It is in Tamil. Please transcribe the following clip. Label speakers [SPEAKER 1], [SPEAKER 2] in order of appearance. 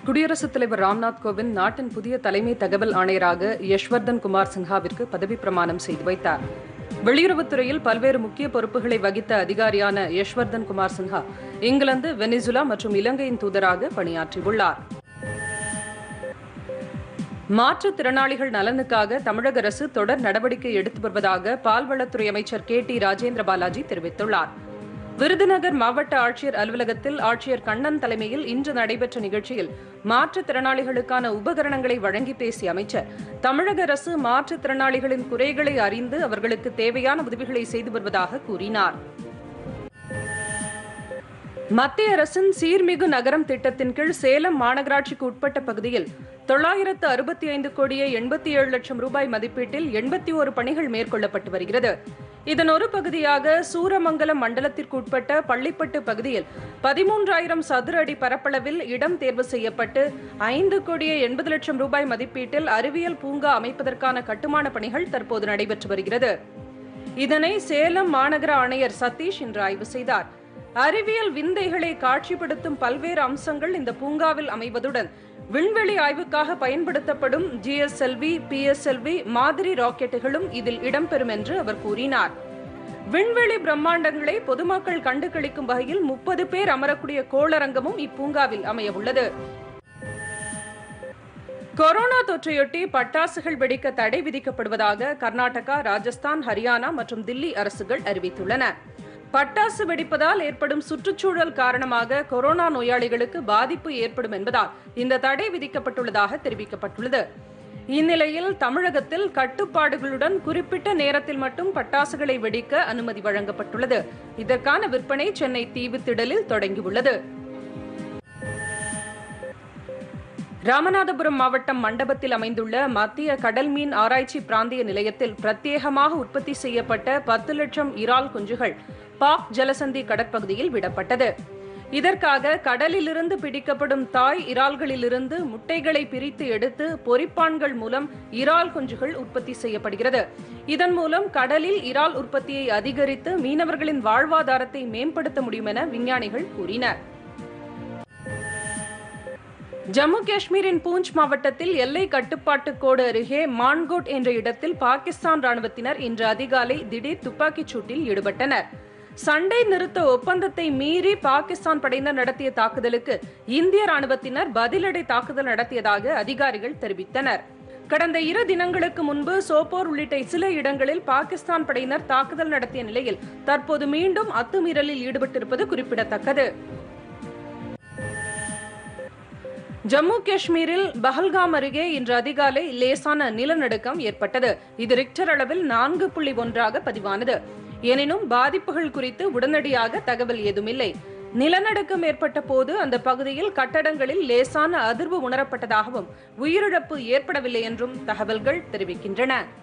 [SPEAKER 1] குடியரசுத் தலைவர் ராம்நாத் கோவிந்த் நாட்டின் புதிய தலைமை தகவல் ஆணையராக யஷ்வர்தன் குமார் சின்ஹாவிற்கு பதவி பிரமாணம் செய்து வைத்தார் வெளியுறவுத்துறையில் பல்வேறு முக்கிய பொறுப்புகளை வகித்த அதிகாரியான யஷ்வர்தன் குமார் சின்ஹா இங்கிலாந்து வெனிசுலா மற்றும் இலங்கையின் தூதராக பணியாற்றியுள்ளார் மாற்றுத்திறனாளிகள் நலனுக்காக தமிழக அரசு தொடர் நடவடிக்கை எடுத்து வருவதாக பால்வளத்துறை அமைச்சர் கே டி ராஜேந்திர பாலாஜி தெரிவித்துள்ளார் விருதுநகர் மாவட்ட ஆட்சியர் அலுவலகத்தில் ஆட்சியர் கண்ணன் தலைமையில் இன்று நடைபெற்ற நிகழ்ச்சியில் மாற்றுத்திறனாளிகளுக்கான உபகரணங்களை வழங்கி பேசிய அமைச்சர் தமிழக அரசு மாற்றுத்திறனாளிகளின் குறைகளை அறிந்து அவர்களுக்கு தேவையான உதவிகளை செய்து வருவதாக கூறினார் மத்திய அரசின் சீர்மிகு நகரம் திட்டத்தின் கீழ் சேலம் மாநகராட்சிக்கு உட்பட்ட பகுதியில் தொள்ளாயிரத்து அறுபத்தி ஐந்து கோடியே எண்பத்தி ஏழு லட்சம் ரூபாய் மதிப்பீட்டில் எண்பத்தி ஒரு பணிகள் மேற்கொள்ளப்பட்டு வருகிறது இதன் ஒரு பகுதியாக சூரமங்கலம் மண்டலத்திற்கு உட்பட்ட பள்ளிப்பட்டு பகுதியில் பதிமூன்றாயிரம் சதுர அடி பரப்பளவில் இடம் தேர்வு செய்யப்பட்டு ஐந்து கோடியே எண்பது லட்சம் ரூபாய் மதிப்பீட்டில் அறிவியல் பூங்கா அமைப்பதற்கான கட்டுமான பணிகள் தற்போது நடைபெற்று வருகிறது இதனை சேலம் மாநகர ஆணையர் சதீஷ் இன்று ஆய்வு செய்தார் அறிவியல் விந்தைகளை காட்சிப்படுத்தும் பல்வேறு அம்சங்கள் இந்த பூங்காவில் அமைவதுடன் விண்வெளி ஆய்வுக்காக பயன்படுத்தப்படும் ஜிஎஸ்எல்வி பிஎஸ்எல்வி மாதிரி ராக்கெட்டுகளும் இதில் இடம்பெறும் என்று அவர் கூறினார் விண்வெளி பிரம்மாண்டங்களை பொதுமக்கள் கண்டு களிக்கும் வகையில் முப்பது பேர் அமரக்கூடிய கோளரங்கமும் இப்பூங்காவில் அமையவுள்ளது கொரோனா தொற்றையொட்டி பட்டாசுகள் வெடிக்க தடை விதிக்கப்படுவதாக கர்நாடகா ராஜஸ்தான் ஹரியானா மற்றும் தில்லி அரசுகள் அறிவித்துள்ளன பட்டாசு வெடிப்பதால் ஏற்படும் சுற்றுச்சூழல் காரணமாக கொரோனா நோயாளிகளுக்கு பாதிப்பு ஏற்படும் என்பதால் இந்த தடை விதிக்கப்பட்டுள்ளதாக தெரிவிக்கப்பட்டுள்ளது இந்நிலையில் தமிழகத்தில் கட்டுப்பாடுகளுடன் குறிப்பிட்ட நேரத்தில் மட்டும் பட்டாசுகளை வெடிக்க அனுமதி வழங்கப்பட்டுள்ளது இதற்கான விற்பனை சென்னை தீவுத்திடலில் தொடங்கியுள்ளது ராமநாதபுரம் மாவட்டம் மண்டபத்தில் அமைந்துள்ள மத்திய கடல் மீன் ஆராய்ச்சி பிராந்திய நிலையத்தில் பிரத்யேகமாக உற்பத்தி செய்யப்பட்ட பத்து லட்சம் இறால் குஞ்சுகள் பாக் ஜலசந்தி கடற்பகுதியில் விடப்பட்டது இதற்காக கடலிலிருந்து பிடிக்கப்படும் தாய் இறால்களிலிருந்து முட்டைகளை பிரித்து எடுத்து பொறிப்பான்கள் மூலம் இறால் குஞ்சுகள் உற்பத்தி செய்யப்படுகிறது இதன் மூலம் கடலில் இறால் உற்பத்தியை அதிகரித்து மீனவர்களின் வாழ்வாதாரத்தை மேம்படுத்த முடியும் என விஞ்ஞானிகள் கூறினர் ஜம்மு காஷ்மீரின் பூஞ்ச் மாவட்டத்தில் எல்லை கட்டுப்பாட்டு கோடு அருகே மான்கோட் என்ற இடத்தில் பாகிஸ்தான் ராணுவத்தினர் இன்று அதிகாலை திடீர் துப்பாக்கிச் சூட்டில் ஈடுபட்டனர் சண்டை நிறுத்த ஒப்பந்தத்தை மீறி பாகிஸ்தான் படையினர் நடத்திய தாக்குதலுக்கு இந்திய ராணுவத்தினர் பதிலடி தாக்குதல் நடத்தியதாக அதிகாரிகள் தெரிவித்தனர் கடந்த இரு தினங்களுக்கு முன்பு சோப்போர் உள்ளிட்ட சில இடங்களில் பாகிஸ்தான் படையினர் தாக்குதல் நடத்திய நிலையில் தற்போது மீண்டும் அத்துமீறலில் ஈடுபட்டிருப்பது குறிப்பிடத்தக்கது ஜம்மு காஷ்மீரில் பஹல்காம் அருகே இன்று அதிகாலை லேசான நிலநடுக்கம் ஏற்பட்டது இது ரிக்டர் அளவில் நான்கு புள்ளி ஒன்றாக பதிவானது எனினும் பாதிப்புகள் குறித்து உடனடியாக தகவல் ஏதுமில்லை நிலநடுக்கம் ஏற்பட்ட போது அந்த பகுதியில் கட்டடங்களில் லேசான அதிர்வு உணரப்பட்டதாகவும் உயிரிழப்பு ஏற்படவில்லை என்றும் தகவல்கள் தெரிவிக்கின்றன